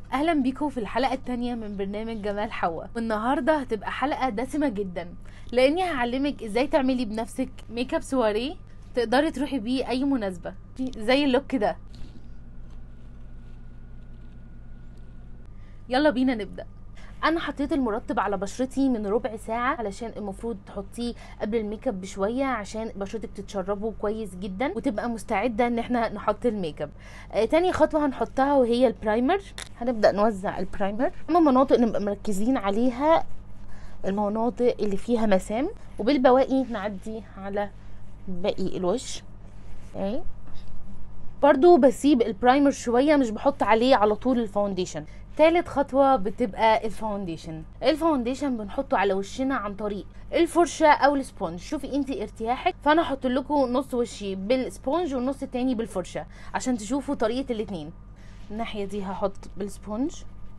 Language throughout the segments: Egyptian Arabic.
اهلا بيكم في الحلقه التانية من برنامج جمال حواء والنهارده هتبقى حلقه دسمه جدا لاني هعلمك ازاي تعملي بنفسك ميك اب سواريه تقدري تروحي بيه اي مناسبه زي اللوك ده يلا بينا نبدا انا حطيت المرطب على بشرتي من ربع ساعه علشان المفروض تحطيه قبل الميك اب بشويه عشان بشرتك تتشربه كويس جدا وتبقى مستعده ان احنا نحط الميك اب آه تاني خطوه هنحطها وهي البرايمر هنبدا نوزع البرايمر اما مناطق نبقى مركزين عليها المناطق اللي فيها مسام وبالبواقي نعدي على باقي الوش اهي برضو بسيب البرايمر شويه مش بحط عليه على طول الفاونديشن تالت خطوة بتبقى الفاونديشن الفاونديشن بنحطه على وشنا عن طريق الفرشة او السبونج شوفي انت ارتياحك فانا هحط لكم نص وشي بالسبونج والنص التاني بالفرشة عشان تشوفوا طريقة الاتنين الناحية دي هحط بالسبونج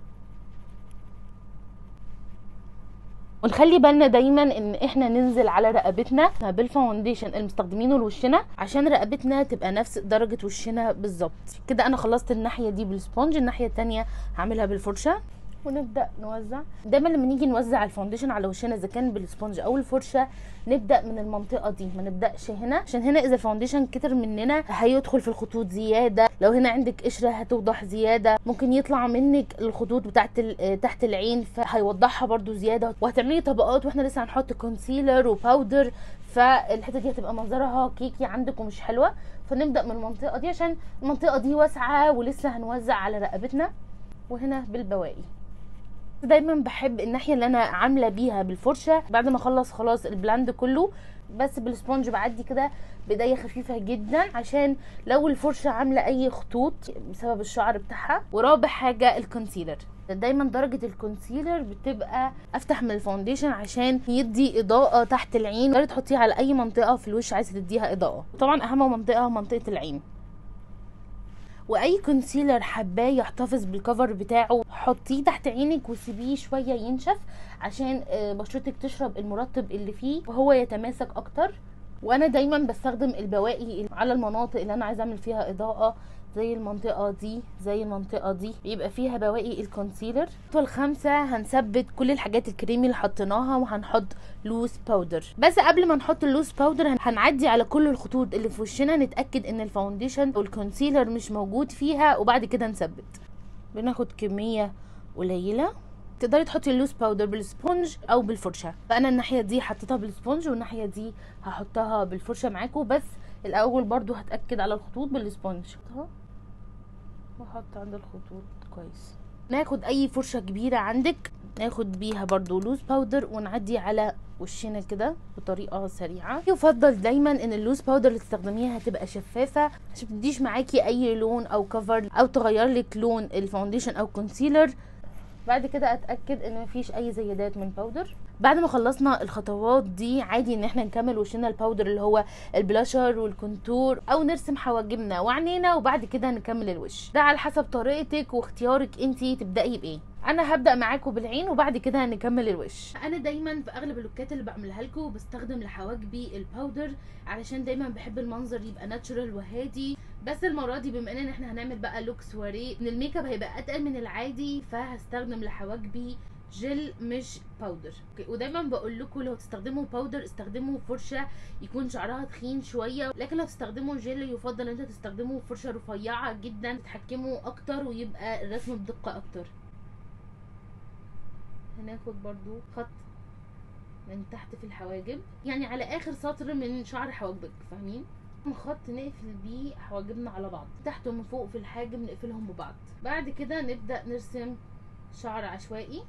ونخلي بالنا دايما ان احنا ننزل على رقبتنا بالفاونديشن المستخدمينه لوشنا عشان رقبتنا تبقى نفس درجة وشنا بالظبط كده انا خلصت الناحية دي بالسبونج الناحية التانية هعملها بالفرشة ونبدا نوزع دايما لما نيجي نوزع الفاونديشن على وشنا اذا كان بالسبونج او الفرشه نبدا من المنطقه دي ما نبداش هنا عشان هنا اذا الفاونديشن كتر مننا هيدخل في الخطوط زياده لو هنا عندك قشره هتوضح زياده ممكن يطلع منك الخطوط بتاعت تحت العين فهيوضحها برده زياده وهتعملي طبقات واحنا لسه هنحط كونسيلر وباودر فالحته دي هتبقى منظرها كيكي عندك ومش حلوه فنبدا من المنطقه دي عشان المنطقه دي واسعه ولسه هنوزع على رقبتنا وهنا بالبواقي دايما بحب الناحيه اللي انا عامله بيها بالفرشه بعد ما اخلص خلاص البلاند كله بس بالسبونج بعدي كده بايديا خفيفه جدا عشان لو الفرشه عامله اي خطوط بسبب الشعر بتاعها ورابع حاجه الكونسيلر دايما درجة الكونسيلر بتبقى افتح من الفاونديشن عشان يدي اضاءة تحت العين تقدري تحطيها على اي منطقة في الوش عايزة تديها اضاءة طبعا اهم منطقة منطقة العين واي كونسيلر حباه يحتفظ بالكفر بتاعه حطيه تحت عينك وسيبيه شويه ينشف عشان بشرتك تشرب المرطب اللي فيه وهو يتماسك اكتر وانا دايما بستخدم البواقي على المناطق اللي انا عايزه اعمل فيها اضاءه زي المنطقة دي زي المنطقة دي بيبقى فيها بواقي الكونسيلر الخطوة الخامسة هنثبت كل الحاجات الكريمي اللي حطيناها وهنحط لوز باودر بس قبل ما نحط اللوز باودر هنعدي على كل الخطوط اللي في وشنا نتأكد ان الفاونديشن والكونسيلر مش موجود فيها وبعد كده نثبت بناخد كمية قليلة تقدري تحطي اللوز باودر بالسبونج او بالفرشه فانا الناحيه دي حطيتها بالسبونج والناحيه دي هحطها بالفرشه معاكم بس الاول برضو هتاكد على الخطوط بالسبونج واحط عند الخطوط كويس ناخد اي فرشه كبيره عندك ناخد بيها برضو لوز باودر ونعدي على وشنا كده بطريقه سريعه يفضل دايما ان اللوز باودر اللي تستخدميها هتبقى شفافه عشان متديش معاكي اي لون او كفر او تغير لك لون الفاونديشن او كونسيلر بعد كده اتاكد ان مفيش اي زيادات من باودر بعد ما خلصنا الخطوات دي عادي ان احنا نكمل وشنا الباودر اللي هو البلاشر والكونتور او نرسم حواجبنا وعينينا وبعد كده نكمل الوش ده على حسب طريقتك واختيارك انتي تبداي بايه انا هبدا معاكم بالعين وبعد كده هنكمل الوش انا دايما في اغلب اللوكات اللي بعملها لكم بستخدم لحواجبي الباودر علشان دايما بحب المنظر يبقى ناتشورال وهادي بس المره دي بما ان احنا هنعمل بقى لوك سواريه ان الميك اب هيبقى اتقل من العادي فهستخدم لحواجبي جل مش باودر اوكي ودايما بقول لكم لو تستخدموا باودر استخدموا فرشه يكون شعرها تخين شويه لكن لو تستخدموا جل يفضل ان انت تستخدموا فرشه رفيعه جدا تتحكموا اكتر ويبقى الرسم بدقه اكتر هناخد برضو خط من تحت في الحواجب يعني على اخر سطر من شعر حواجبك فاهمين خط نقفل بيه حواجبنا على بعض تحت ومن فوق في الحاجب نقفلهم ببعض بعد كده نبدا نرسم شعر عشوائي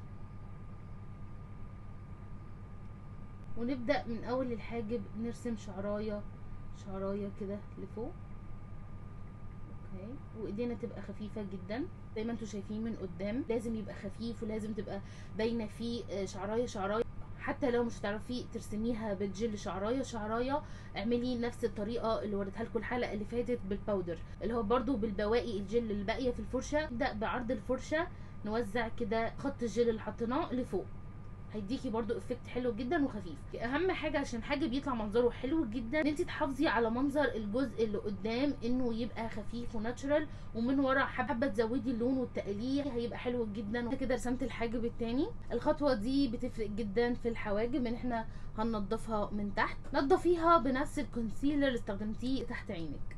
ونبدا من اول الحاجب نرسم شعرايه شعرايه كده لفوق اوكي وايدينا تبقى خفيفه جدا زي ما انتم شايفين من قدام لازم يبقى خفيف ولازم تبقى باينه فيه شعرايه شعرايه حتى لو مش هتعرفي ترسميها بالجل شعرايه شعرايه اعملي نفس الطريقه اللي وريتها لكم الحلقه اللي فاتت بالباودر اللي هو برضو بالبواقي الجل اللي باقيه في الفرشه نبدا بعرض الفرشه نوزع كده خط الجل اللي حطيناه لفوق هيديكي برضو افكت حلو جدا وخفيف اهم حاجه عشان حاجه بيطلع منظره حلو جدا ان انت تحافظي على منظر الجزء اللي قدام انه يبقى خفيف وناتشرال ومن ورا حابه تزودي اللون والتقليه هيبقى حلو جدا كده رسمت الحاجب التاني الخطوه دي بتفرق جدا في الحواجب ان احنا هننضفها من تحت نضفيها بنفس الكونسيلر اللي استخدمتيه تحت عينك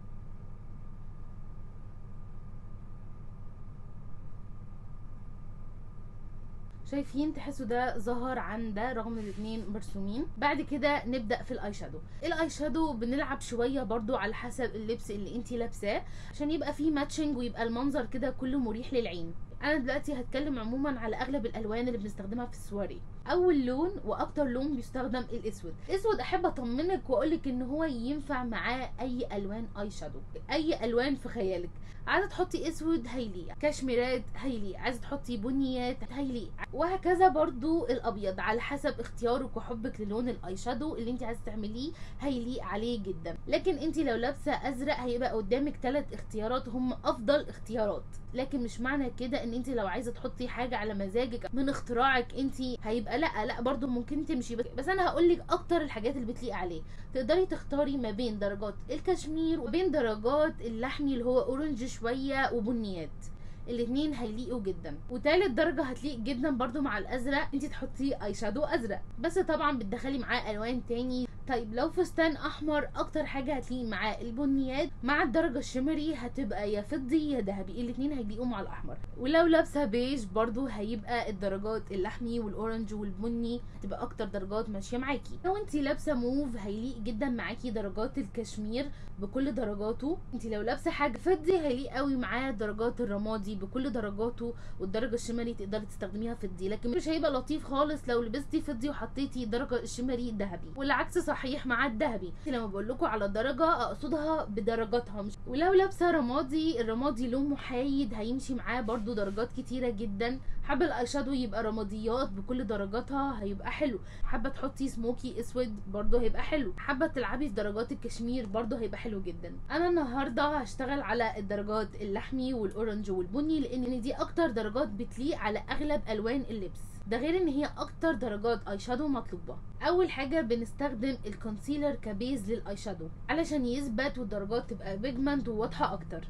شايفين تحسوا ده ظهر عن ده رغم الاتنين مرسومين بعد كده نبدا في الاي شادو الاي شادو بنلعب شويه برضو على حسب اللبس اللي انتي لابساه عشان يبقى فيه ماتشنج ويبقى المنظر كده كله مريح للعين انا دلوقتي هتكلم عموما على اغلب الالوان اللي بنستخدمها في السواري اول لون واكتر لون بيستخدم الاسود الاسود احب اطمنك واقولك ان هو ينفع معاه اي الوان اي شادو اي الوان في خيالك عايزه تحطي اسود هيليق كشميرات هيليق عايزه تحطي بنيات هيليق وهكذا برضو الابيض على حسب اختيارك وحبك للون الاي شادو اللي انت عايزه تعمليه هيليق عليه جدا لكن انت لو لابسه ازرق هيبقى قدامك ثلاث اختيارات هم افضل اختيارات لكن مش معنى كده ان انت لو عايزه تحطي حاجه على مزاجك من اختراعك انت هيبقى لا لا برضو ممكن تمشي بس, بس انا هقول لك اكتر الحاجات اللي بتليق عليه تقدري تختاري ما بين درجات الكشمير وبين درجات اللحمي اللي هو اورنج شويه وبنيات الاتنين هيليقوا جدا وتالت درجة هتليق جدا برضو مع الازرق انت تحطي اي شادو ازرق بس طبعا بتدخلي معاه الوان تاني طيب لو فستان احمر اكتر حاجه هتليق معاه البنيات مع الدرجه الشمري هتبقى يا فضي يا ذهبي الاتنين هيليقوا مع الاحمر ولو لابسه بيج برضو هيبقى الدرجات اللحمي والاورنج والبني هتبقى اكتر درجات ماشيه معاكي لو انت لابسه موف هيليق جدا معاكي درجات الكشمير بكل درجاته انت لو لابسه حاجه فضي هيليق قوي معاه درجات الرمادي بكل درجاته والدرجه الشمالي تقدري تستخدميها فضي لكن مش هيبقى لطيف خالص لو لبستي فضي وحطيتي الدرجه الشمالي ذهبي والعكس صحيح مع الذهبي لما بقول لكم على درجه اقصدها بدرجاتها مش ولو لابسه رمادي الرمادي لون محايد هيمشي معاه برضو درجات كتيره جدا حابه الاي شادو يبقى رماديات بكل درجاتها هيبقى حلو حابه تحطي سموكي اسود برضو هيبقى حلو حابه تلعبي في درجات الكشمير برضو هيبقى حلو جدا انا النهارده هشتغل على الدرجات اللحمي والاورنج والبني لان دي اكتر درجات بتليق على اغلب الوان اللبس ده غير ان هي اكتر درجات اي شادو مطلوبه اول حاجه بنستخدم الكونسيلر كبيز للاي شادو علشان يثبت والدرجات تبقى بيجمنت وواضحه اكتر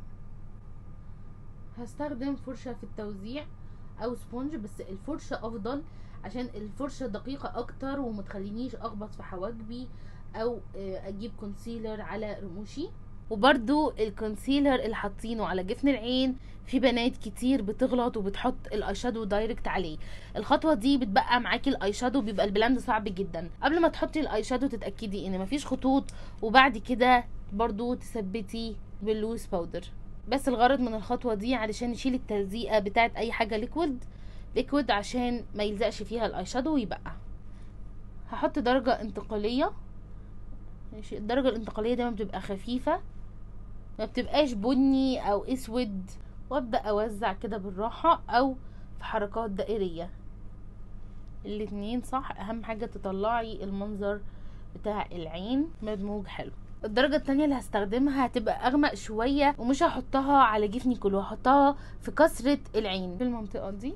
هستخدم فرشه في التوزيع او سبونج بس الفرشه افضل عشان الفرشه دقيقه اكتر ومتخلينيش اخبط في حواجبي او اجيب كونسيلر على رموشي وبرده الكونسيلر اللي حاطينه على جفن العين في بنات كتير بتغلط وبتحط الاي شادو دايركت عليه الخطوه دي بتبقى معاكي الاي شادو بيبقى البلاند صعب جدا قبل ما تحطي الاي شادو تتاكدي ان مفيش خطوط وبعد كده برضو تثبتي باللوز باودر بس الغرض من الخطوه دي علشان نشيل التلزيقه بتاعت اي حاجه ليكويد ليكويد عشان ما يلزقش فيها الاي شادو ويبقى هحط درجه انتقاليه ماشي الدرجه الانتقاليه دايما بتبقى خفيفه ما بتبقاش بني او اسود وابدا اوزع كده بالراحه او في حركات دائريه الاتنين صح اهم حاجه تطلعي المنظر بتاع العين مدموج حلو الدرجة التانية اللي هستخدمها هتبقى اغمق شوية ومش هحطها على جفني كله هحطها في كسرة العين في المنطقة دي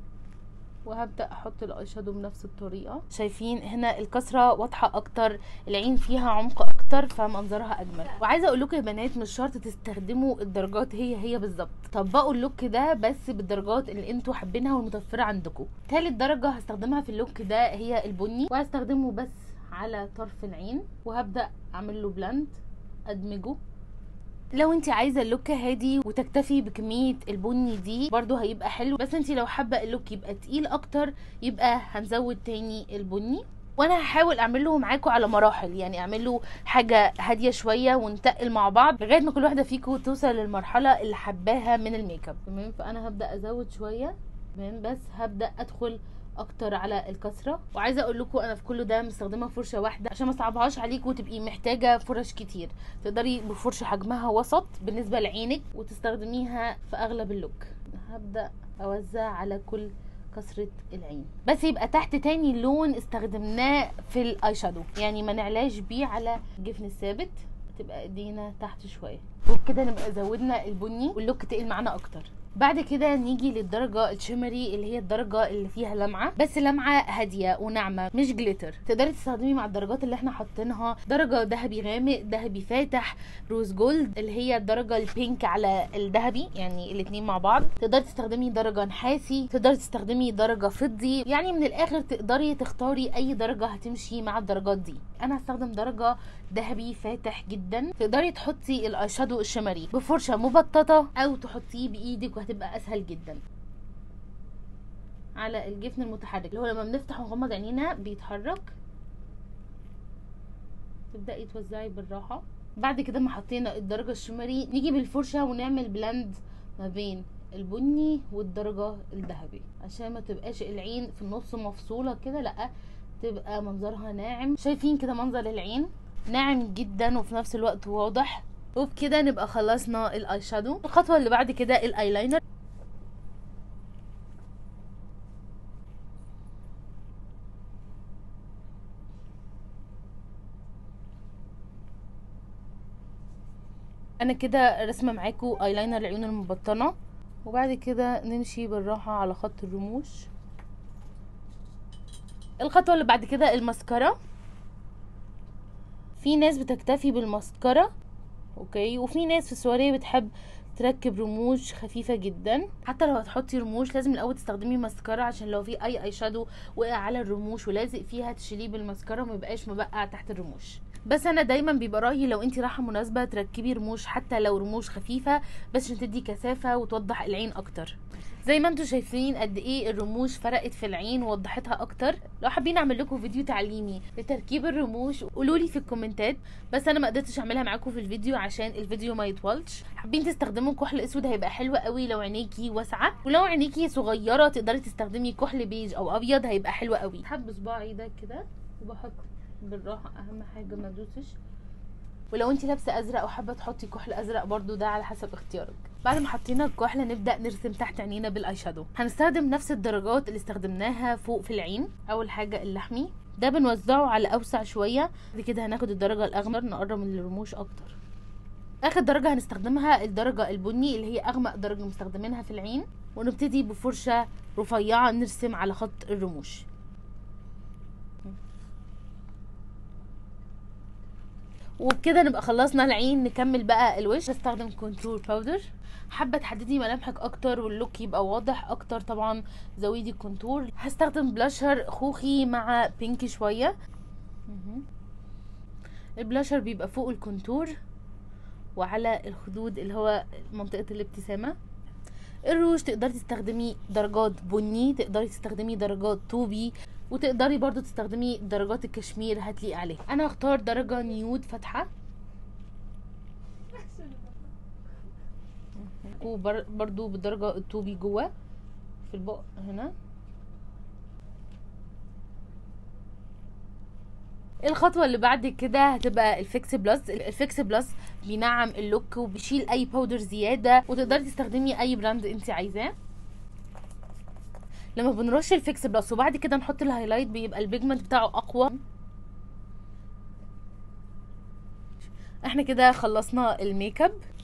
وهبدا احط الاي شادو بنفس الطريقه شايفين هنا الكسره واضحه اكتر العين فيها عمق اكتر فمنظرها اجمل وعايزه اقول لكم يا بنات مش شرط تستخدموا الدرجات هي هي بالظبط طبقوا اللوك ده بس بالدرجات اللي انتوا حابينها والمتوفره عندكم تالت درجه هستخدمها في اللوك ده هي البني وهستخدمه بس على طرف العين وهبدا اعمل له بلند ادمجه لو انت عايزه اللوك هادي وتكتفي بكميه البني دي برضو هيبقى حلو بس انت لو حابه اللوك يبقى تقيل اكتر يبقى هنزود تاني البني وانا هحاول اعمله معاكم على مراحل يعني اعمله حاجه هاديه شويه ونتقل مع بعض لغايه ما كل واحده فيكم توصل للمرحله اللي حباها من الميك اب تمام فانا هبدا ازود شويه تمام بس هبدا ادخل اكتر على الكسره وعايزه اقول لكم انا في كل ده مستخدمه فرشه واحده عشان ما صعبهاش عليكم وتبقي محتاجه فرش كتير تقدري بفرشه حجمها وسط بالنسبه لعينك وتستخدميها في اغلب اللوك هبدا اوزع على كل كسرة العين بس يبقى تحت تاني لون استخدمناه في الاي شادو يعني ما نعلاش بيه على الجفن الثابت تبقى ايدينا تحت شويه وبكده نبقى زودنا البني واللوك تقل معانا اكتر بعد كده نيجي للدرجة الشمري اللي هي الدرجة اللي فيها لمعة بس لمعة هادية وناعمة مش جليتر تقدري تستخدمي مع الدرجات اللي احنا حاطينها درجة ذهبي غامق ذهبي فاتح روز جولد اللي هي الدرجة البينك على الذهبي يعني الاتنين مع بعض تقدري تستخدمي درجة نحاسي تقدري تستخدمي درجة فضي يعني من الاخر تقدري تختاري اي درجة هتمشي مع الدرجات دي انا هستخدم درجة ذهبي فاتح جدا تقدري تحطي الاي شادو الشمري بفرشة مبططة او تحطيه بايدك وهتبقى اسهل جدا على الجفن المتحرك اللي هو لما بنفتح ونغمض عينينا بيتحرك تبدأي توزعي بالراحة بعد كده ما حطينا الدرجة الشمري نيجي بالفرشة ونعمل بلند ما بين البني والدرجة الذهبي عشان ما تبقاش العين في النص مفصولة كده لا تبقى منظرها ناعم شايفين كده منظر العين ناعم جدا وفي نفس الوقت واضح وبكده نبقى خلصنا الاي شادو الخطوة اللي بعد كده الايلاينر انا كده رسمه معاكم ايلاينر العيون المبطنه وبعد كده نمشي بالراحه على خط الرموش الخطوه اللي بعد كده المسكره في ناس بتكتفي بالمسكره اوكي وفي ناس في السواريه بتحب تركب رموش خفيفة جدا حتى لو هتحطي رموش لازم الاول تستخدمي مسكرة عشان لو في اي اي شادو وقع على الرموش ولازق فيها تشيليه بالمسكرة وميبقاش مبقع تحت الرموش بس انا دايما بيبقى رايي لو انت رايحه مناسبه تركبي رموش حتى لو رموش خفيفه بس عشان تدي كثافه وتوضح العين اكتر زي ما انتم شايفين قد ايه الرموش فرقت في العين ووضحتها اكتر لو حابين اعمل لكم فيديو تعليمي لتركيب الرموش قولوا لي في الكومنتات بس انا ما قدرتش اعملها معاكم في الفيديو عشان الفيديو ما يطولش حابين تستخدموا كحل اسود هيبقى حلو قوي لو عينيكي واسعه ولو عينيكي صغيره تقدري تستخدمي كحل بيج او ابيض هيبقى حلو قوي حب صباعي ده كده وبحط بالراحه اهم حاجه ما ادوسش ولو انت لابسه ازرق وحابه تحطي كحل ازرق برضو ده على حسب اختيارك بعد ما حطينا الكحل نبدا نرسم تحت عينينا بالاي شادو هنستخدم نفس الدرجات اللي استخدمناها فوق في العين اول حاجه اللحمي ده بنوزعه على اوسع شويه بعد كده هناخد الدرجه الاغمر نقرب من الرموش اكتر اخر درجه هنستخدمها الدرجه البني اللي هي اغمق درجه مستخدمينها في العين ونبتدي بفرشه رفيعه نرسم على خط الرموش وبكده نبقى خلصنا العين نكمل بقى الوش هستخدم كونتور باودر حابه تحددي ملامحك اكتر واللوك يبقى واضح اكتر طبعا زودي الكونتور هستخدم بلاشر خوخي مع بينك شويه مهم. البلاشر بيبقى فوق الكونتور وعلى الخدود اللي هو منطقه الابتسامه الروج تقدري تستخدمي درجات بني تقدري تستخدمي درجات طوبي وتقدري برضو تستخدمي درجات الكشمير هتليق عليه انا هختار درجة نيود فاتحة وبرضو بالدرجة الطوبي جوه في البق هنا الخطوه اللي بعد كده هتبقى الفيكس بلس الفيكس بلس بينعم اللوك وبيشيل اي باودر زياده وتقدري تستخدمي اي براند انت عايزاه لما بنرش الفيكس بلس وبعد كده نحط الهايلايت بيبقى البيجمنت بتاعه اقوى احنا كده خلصنا الميك اب